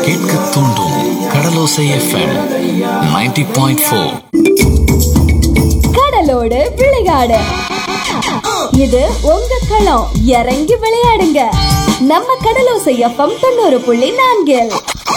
கேட்க தூண்டும் கடலோசை FM 90.4 point four கடலோடு விளையாடு இது உங்க களம் இறங்கி விளையாடுங்க நம்ம கடலோசை எஃப்எம் தொண்ணூறு புள்ளி நான்கில்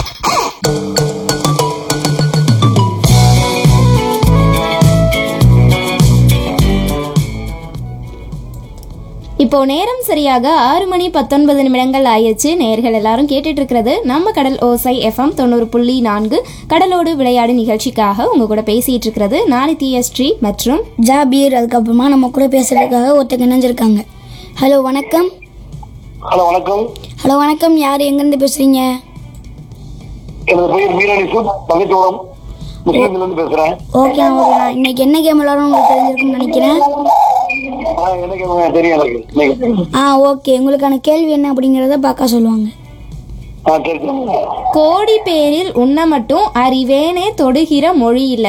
இப்போ நேரம் சரியாக ஆறு மணி பத்தொன்பது நிமிடங்கள் ஆயிடுச்சு நேர்கள் எல்லாரும் கேட்டுட்டு இருக்கிறது நம்ம கடல் ஓசை எஃப்எம் தொண்ணூறு புள்ளி நான்கு கடலோடு விளையாடு நிகழ்ச்சிக்காக உங்க கூட பேசிட்டு இருக்கிறது நானி ஸ்ரீ மற்றும் ஜாபீர் அதுக்கப்புறமா நம்ம கூட பேசுறதுக்காக ஒருத்தங்க இணைஞ்சிருக்காங்க ஹலோ வணக்கம் ஹலோ வணக்கம் ஹலோ வணக்கம் யார் எங்கேருந்து பேசுறீங்க எனது பெயர் மீராணி சூப் பகைச்சோளம் முஸ்லீம்ல இருந்து பேசுறேன் ஓகே ஓகே நான் இன்னைக்கு என்ன கேம் விளாடணும் உங்களுக்கு தெரிஞ்சிருக்கும்னு நினைக்கிறேன் ஆ, எனக்கு இவங்க தெரியும் எனக்கு இன்னைக்கு. ஆ ஓகே உங்களுக்கான கேள்வி என்ன அப்படிங்கிறத பார்க்க சொல்லுவாங்க ஆ சரி சரி. கோடி பேரில் உன்னை மட்டும் அறிவேனே தொடுகிற மொழி இல்ல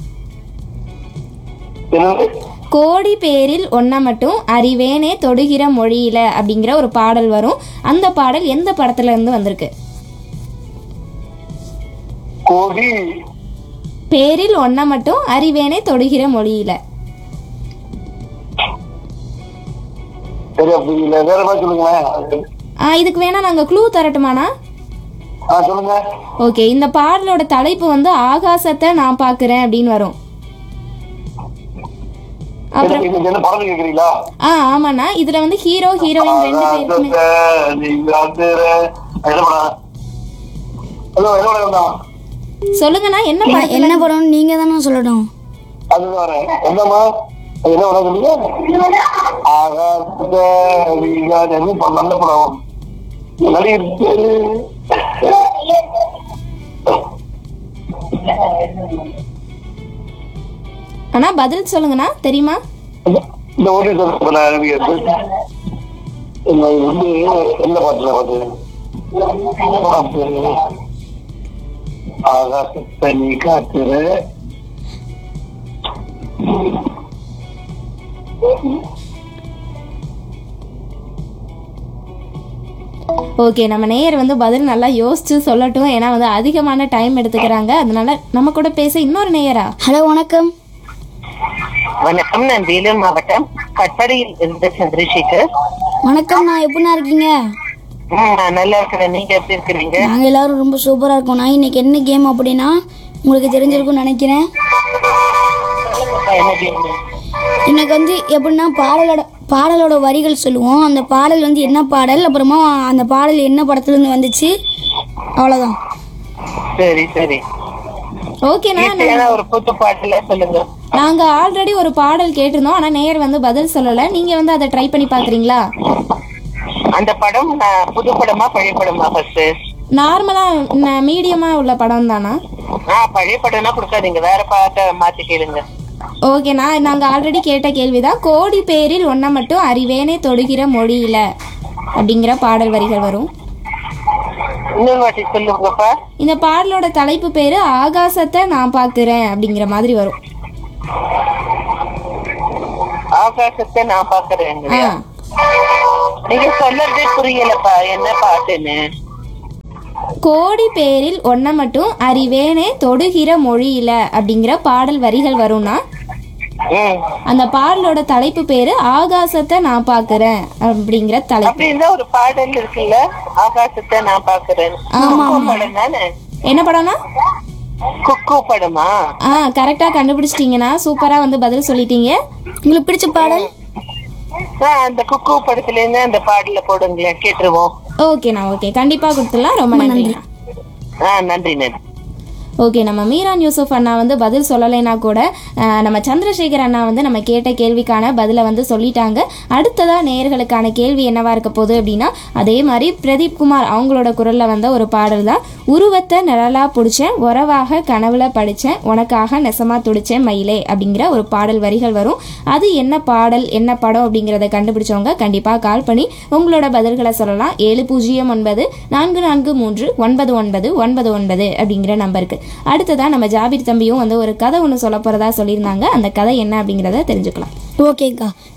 என்னது கோடி பேரில் ஒன்றை மட்டும் அறிவேனே தொடுகிற மொழியில அப்படிங்கிற ஒரு பாடல் வரும் அந்த பாடல் எந்த படத்துல இருந்து வந்திருக்கு கோடி பேரில் ஒன்றை மட்டும் அறிவேனே தொடுகிற மொழியில சரி அப்படி இல்ல வேற மாதிரி சொல்லுங்களேன் ஆ, இதுக்கு வேணா நாங்க க்ளூ தரட்டுமாண்ணா ஆ சொல்லுங்க ஓகே இந்த பாடலோட தலைப்பு வந்து ஆகாசத்தை நான் பார்க்குறேன் அப்படின்னு வரும் அப்புறம் எனக்கு இது என்ன படம் கேக்குறீங்களா ஆ ஆமாண்ணா இதுல வந்து ஹீரோ ஹீரோயின் ரெண்டு பேருக்குமே நீங்க வந்து என்ன படம் ஹலோ என்ன படம் தான் சொல்லுங்கண்ணா என்ன படம் என்ன படம்னு நீங்கள் தானே சொல்லணும் அது வரேன் என்னம்மா அது என்ன படம் சொன்னீங்க ஆகாசத்தை நீங்க என்ன படம் நல்ல படம் நடிகர் பேரு அண்ணா பதில் சொல்லுங்கண்ணா தெரியுமா இந்த ஒரு சொல்ல எனக்கு இந்த இது வந்து எந்த பாட்டுல பாட்டு ஆகாசத்தை நீ காத்துற ஓகே நம்ம நேயர் வந்து பதில் நல்லா யோசிச்சு சொல்லட்டும் ஏன்னா வந்து அதிகமான டைம் எடுத்துக்கிறாங்க அதனால நம்ம கூட பேச இன்னொரு நேயரா ஹலோ வணக்கம் வணக்கம் நான் வேலூர் மாவட்டம் கட்படியில் இருந்து சந்திரசேகர் வணக்கம் நான் எப்படிண்ணா இருக்கீங்க ம், நான் நல்லா இருக்கிறேன் நீங்க எப்படி இருக்கிறீங்க நாங்கள் எல்லாரும் ரொம்ப சூப்பராக இருக்கோம் நான் இன்னைக்கு என்ன கேம் அப்படின்னா உங்களுக்கு தெரிஞ்சிருக்கும்னு நினைக்கிறேன் சொல்லுங்கப்பா, என்ன game? இன்னைக்கு வந்து எப்படின்னா பாடலோட பாடலோட வரிகள் சொல்லுவோம் அந்த பாடல் வந்து என்ன பாடல் அப்புறமா அந்த பாடல் என்ன படத்துலேருந்து வந்துச்சு அவ்வளோதான் சரி சரி ஓகேண்ணா ஈஸியான ஒரு புது பாட்டுல சொல்லுங்க நாங்க ஆல்ரெடி ஒரு பாடல் கேட்டிருந்தோம் ஆனா நேயர் வந்து பதில் சொல்லல நீங்க வந்து அதை ட்ரை பண்ணி பாக்குறீங்களா அந்த படம் நான் புது படமா பழைய படமா ஃபர்ஸ்ட் நார்மலா மீடியமா உள்ள படம் தானா ஆ பழைய படம்னா கொடுக்காதீங்க வேற பாட்டை மாத்தி கேளுங்க ஓகேண்ணா நாங்க ஆல்ரெடி கேட்ட கேள்விதான் கோடி பேரில் ஒன்றை மட்டும் அறிவேனே தொடுகிற மொழியில அப்படிங்கிற பாடல் வரிகள் வரும் இன்னொரு வாட்டி சொல்லுங்கப்பா இந்த பாடலோட தலைப்பு பேரு ஆகாசத்தை நான் பார்க்கிறேன் அப்படிங்கிற மாதிரி வரும் ஆகாசத்தை நான் பாக்குறேன் ஆ நீங்க சொல்றதே புரியலப்பா என்ன பாட்டுன்னு கோடி பேரில் ஒன்றை மட்டும் அறிவேனே தொடுகிற மொழியில அப்படிங்கிற பாடல் வரிகள் வரும்னா ம் அந்த பாடலோட தலைப்பு பேரு ஆகாசத்தை நான் பார்க்கிறேன் அப்படிங்கிற தலைப்பு அப்படி இருந்தா ஒரு பாடல் இருக்குல்ல ஆகாசத்தை நான் பாக்குறேன் குக்கு படம் தானே என்ன படம்னா குக்கு படமா ஆ கரெக்டா கண்டுபிடிச்சிட்டீங்கண்ணா சூப்பரா வந்து பதில் சொல்லிட்டீங்க உங்களுக்கு பிடிச்ச பாடல் ஆ, அந்த குக்கு படத்துல இருந்து அந்த பாடல போடுங்களேன் கேட்டுருவோம் ஓகேண்ணா ஓகே கண்டிப்பா கொடுத்துடலாம் ரொம்ப நன்றிண்ணா ஆ நன்றி நன்றி ஓகே நம்ம மீரான் யூசுப் அண்ணா வந்து பதில் சொல்லலைன்னா கூட அஹ், நம்ம சந்திரசேகர் அண்ணா வந்து நம்ம கேட்ட கேள்விக்கான பதிலை வந்து சொல்லிட்டாங்க அடுத்ததா நேயர்களுக்கான கேள்வி என்னவா இருக்க போகுது அப்படின்னா அதே மாதிரி பிரதீப் குமார் அவங்களோட குரல்ல வந்த ஒரு பாடல் தான் உருவத்தை நிழலா பிடிச்சேன் உறவாக கனவுல படிச்சேன் உனக்காக நெசமா துடிச்சேன் மயிலே அப்படிங்கிற ஒரு பாடல் வரிகள் வரும் அது என்ன பாடல் என்ன படம் அப்படிங்கிறத கண்டுபிடிச்சவங்க கண்டிப்பா கால் பண்ணி உங்களோட பதில்களை சொல்லலாம் ஏழு பூஜ்ஜியம் ஒன்பது நான்கு நான்கு மூன்று ஒன்பது ஒன்பது ஒன்பது ஒன்பது அப்படிங்கிற நம்பருக்கு அடுத்ததா நம்ம ஜாபீர் தம்பியும் வந்து ஒரு கதை ஒன்று சொல்ல போறதா சொல்லியிருந்தாங்க அந்த கதை என்ன அப்படிங்கிறத தெரிஞ்சுக்கலாம் ஓகேக்கா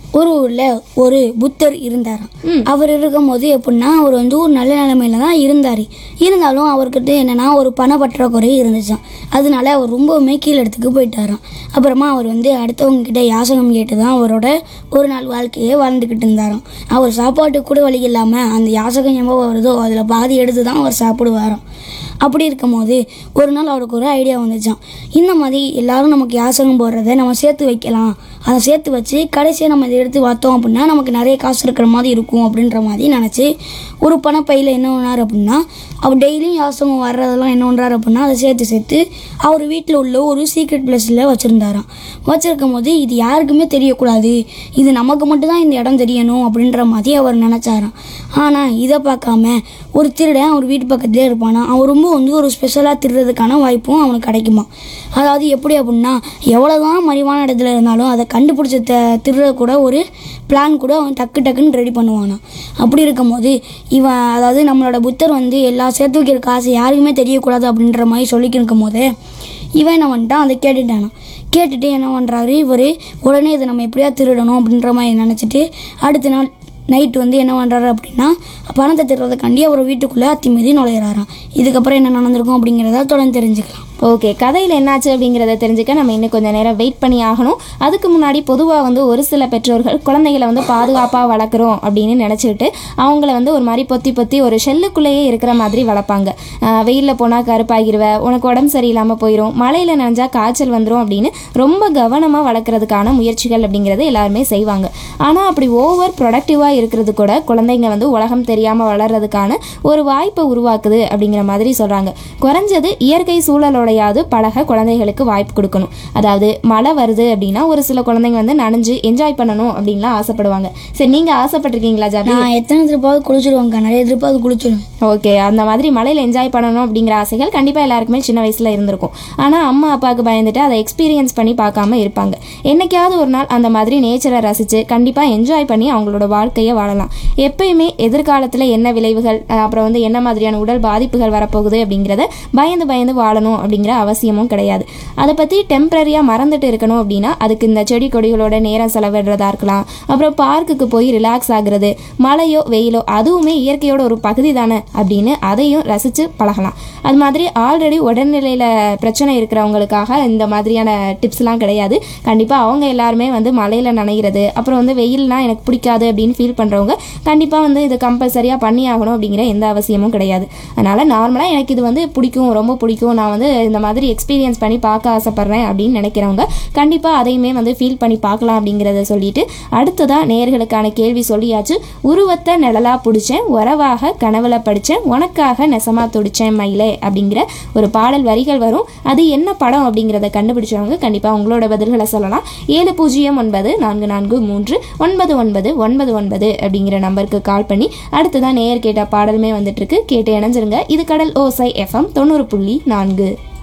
ஒரு ஊர்ல ஒரு புத்தர் இருந்தாராம் அவர் இருக்கும்போது எப்படின்னா அவர் வந்து ஒரு நல்ல நிலைமையில தான் இருந்தார் இருந்தாலும் அவர்கிட்ட என்னன்னா ஒரு பண பற்றாக்குறை இருந்துச்சாம் அதனால அவர் ரொம்பவுமே கீழடத்துக்கு போயிட்டாராம் அப்புறமா அவர் வந்து அடுத்தவங்க கிட்ட யாசகம் கேட்டு தான் அவரோட ஒரு நாள் வாழ்க்கையே வாழ்ந்துக்கிட்டு இருந்தாராம் அவர் சாப்பாட்டுக்கு கூட வழி இல்லாமல் அந்த யாசகம் எவ்வளோ வருதோ அதில் பாதி எடுத்து தான் அவர் சாப்பிடுவாராம் அப்படி இருக்கும்போது ஒரு நாள் அவருக்கு ஒரு ஐடியா வந்துச்சான் இந்த மாதிரி எல்லாரும் நமக்கு யாசகம் போடுறத நம்ம சேர்த்து வைக்கலாம் அதை சேர்த்து வச்சு கடைசியாக நம்ம இதை எடுத்து பார்த்தோம் அப்படின்னா நமக்கு நிறைய காசு இருக்கிற மாதிரி இருக்கும் அப்படின்ற மாதிரி நினச்சி ஒரு பணப்பையில் என்ன பண்ணார் அப்படின்னா அவர் டெய்லியும் யாசகம் வர்றதெல்லாம் என்ன பண்ணுறாரு அப்படின்னா அதை சேர்த்து சேர்த்து அவர் வீட்டில் உள்ள ஒரு சீக்ரெட் பிளேஸில் வச்சுருந்தாராம் வச்சுருக்கும் போது இது யாருக்குமே தெரியக்கூடாது இது நமக்கு மட்டும்தான் இந்த இடம் தெரியணும் அப்படின்ற மாதிரி அவர் நினச்சாராம் ஆனால் இதை பார்க்காம ஒரு திருடன் அவர் வீட்டு பக்கத்துலேயே இருப்பானா அவன் ரொம்ப வந்து ஒரு ஸ்பெஷலாக திருடுறதுக்கான வாய்ப்பும் அவனுக்கு கிடைக்குமா அதாவது எப்படி அப்படின்னா எவ்வளோதான் மலிவான இடத்துல இருந்தாலும் அதை கண்டுபிடிச்ச த திருட கூட ஒரு பிளான் கூட அவன் டக்கு டக்குன்னு ரெடி பண்ணுவானா அப்படி இருக்கும்போது இவன் அதாவது நம்மளோட புத்தர் வந்து எல்லா சேர்த்து வைக்கிற காசு யாருக்குமே தெரியக்கூடாது அப்படின்ற மாதிரி சொல்லிக்கிட்டு இருக்கும் போது இவன் என்ன பண்ணிட்டான் அதை கேட்டுட்டானான் கேட்டுட்டு என்ன பண்ணுறாரு இவர் உடனே இதை நம்ம எப்படியா திருடணும் அப்படின்ற மாதிரி நினச்சிட்டு அடுத்த நாள் நைட் வந்து என்ன பண்ணுறாரு அப்படின்னா பணத்தை திருடுறதுக்காண்டி அவர் வீட்டுக்குள்ளே அத்திமீறி நுழையிறாராம் இதுக்கப்புறம் என்ன நடந்திருக்கும் அப்படிங்கிறத தொடர்ந்து தெரிஞ்சுக்கலாம் ஓகே கதையில் என்னாச்சு அப்படிங்கிறத தெரிஞ்சுக்க நம்ம இன்னும் கொஞ்சம் நேரம் வெயிட் பண்ணி ஆகணும் அதுக்கு முன்னாடி பொதுவாக வந்து ஒரு சில பெற்றோர்கள் குழந்தைகளை வந்து பாதுகாப்பாக வளர்க்குறோம் அப்படின்னு நினச்சிக்கிட்டு அவங்கள வந்து ஒரு மாதிரி பொத்தி பொத்தி ஒரு ஷெல்லுக்குள்ளேயே இருக்கிற மாதிரி வளர்ப்பாங்க வெயிலில் போனால் கருப்பாகிருவ உனக்கு உடம்பு சரியில்லாமல் போயிடும் மழையில் நனைஞ்சா காய்ச்சல் வந்துடும் அப்படின்னு ரொம்ப கவனமாக வளர்க்குறதுக்கான முயற்சிகள் அப்படிங்கிறது எல்லாருமே செய்வாங்க ஆனால் அப்படி ஓவர் ப்ரொடக்டிவாக இருக்கிறது கூட குழந்தைங்க வந்து உலகம் தெரியாமல் வளர்றதுக்கான ஒரு வாய்ப்பை உருவாக்குது அப்படிங்கிற மாதிரி சொல்கிறாங்க குறைஞ்சது இயற்கை சூழலோடையாவது பழக குழந்தைகளுக்கு வாய்ப்பு கொடுக்கணும் அதாவது மழை வருது அப்படின்னா ஒரு சில குழந்தைங்க வந்து நனைஞ்சு என்ஜாய் பண்ணணும் அப்படின்லாம் ஆசைப்படுவாங்க சரி நீங்கள் ஆசைப்பட்டிருக்கீங்களா ஜாபி நான் எத்தனை திருப்பாவது குளிச்சிடுவேங்க நிறைய திருப்பாவது குளிச்சிடுவேன் ஓகே அந்த மாதிரி மலையில் என்ஜாய் பண்ணணும் அப்படிங்கிற ஆசைகள் கண்டிப்பாக எல்லாருக்குமே சின்ன வயசில் இருந்திருக்கும் ஆனால் அம்மா அப்பாவுக்கு பயந்துட்டு அதை எக்ஸ்பீரியன்ஸ் பண்ணி பார்க்காம இருப்பாங்க என்னைக்காவது ஒரு நாள் அந்த மாதிரி நேச்சரை ரசித்து கண்டிப்பாக என்ஜாய் பண்ணி அவங்களோட வாழ்க்கையை வாழலாம் எப்பயுமே எதிர்காலத்தில் என்ன விளைவுகள் அஹ், அப்புறம் வந்து என்ன மாதிரியான உடல் பாதிப்புகள் வரப்போகுது அப்படிங்கிறத பயந்து பயந்து வாழணும் அப்படிங்கிற அவசியமும் கிடையாது அதை பற்றி டெம்பரரியாக மறந்துட்டு இருக்கணும் அப்படின்னா அதுக்கு இந்த செடி கொடிகளோட நேரம் செலவிடுறதா இருக்கலாம் அப்புறம் பார்க்குக்கு போய் ரிலாக்ஸ் ஆகுறது மழையோ வெயிலோ அதுவுமே இயற்கையோட ஒரு பகுதி தானே அப்படின்னு அதையும் ரசித்து பழகலாம் அது மாதிரி ஆல்ரெடி உடல்நிலையில் பிரச்சனை இருக்கிறவங்களுக்காக இந்த மாதிரியான டிப்ஸ்லாம் கிடையாது கண்டிப்பாக அவங்க எல்லாருமே வந்து மழையில் நனைகிறது அப்புறம் வந்து வெயில்னா எனக்கு பிடிக்காது அப்படின்னு ஃபீல் பண்ணுறவங்க கண்டிப்பாக வந்து இது கம்பல்சரியாக பண்ணி ஆகணும் அப்படிங்கிற எந்த அவசியமும் கிடையாது அதனால் நார்மலாக எனக்கு இது வந்து பிடிக்கும் ரொம்ப பிடிக்கும் நான் வந்து இந்த மாதிரி எக்ஸ்பீரியன்ஸ் பண்ணி பார்க்க ஆசைப்பட்றேன் அப்படின்னு நினைக்கிறவங்க கண்டிப்பாக அதையுமே வந்து ஃபீல் பண்ணி பார்க்கலாம் அப்படிங்கிறத சொல்லிட்டு அடுத்ததாக நேயர்களுக்கான கேள்வி சொல்லியாச்சு உருவத்தை நிழலா பிடிச்சேன் உறவாக கனவுல படித்தேன் உனக்காக நெசமா துடிச்சேன் மயிலே அப்படிங்கிற ஒரு பாடல் வரிகள் வரும் அது என்ன படம் அப்படிங்கிறத கண்டுபிடிச்சவங்க கண்டிப்பாக உங்களோட பதில்களை சொல்லலாம் ஏழு பூஜ்ஜியம் ஒன்பது நான்கு நான்கு மூன்று ஒன்பது ஒன்பது ஒன்பது ஒன்பது அப்படிங்கிற நம்பருக்கு கால் பண்ணி அடுத்ததான் நேயர் கேட்ட பாடலுமே வந்துட்டு இருக்கு கேட்டு இணைஞ்சிருங்க இது கடல் ஓசை எஃப்எம் தொண்ணூறு புள்ளி நான்கு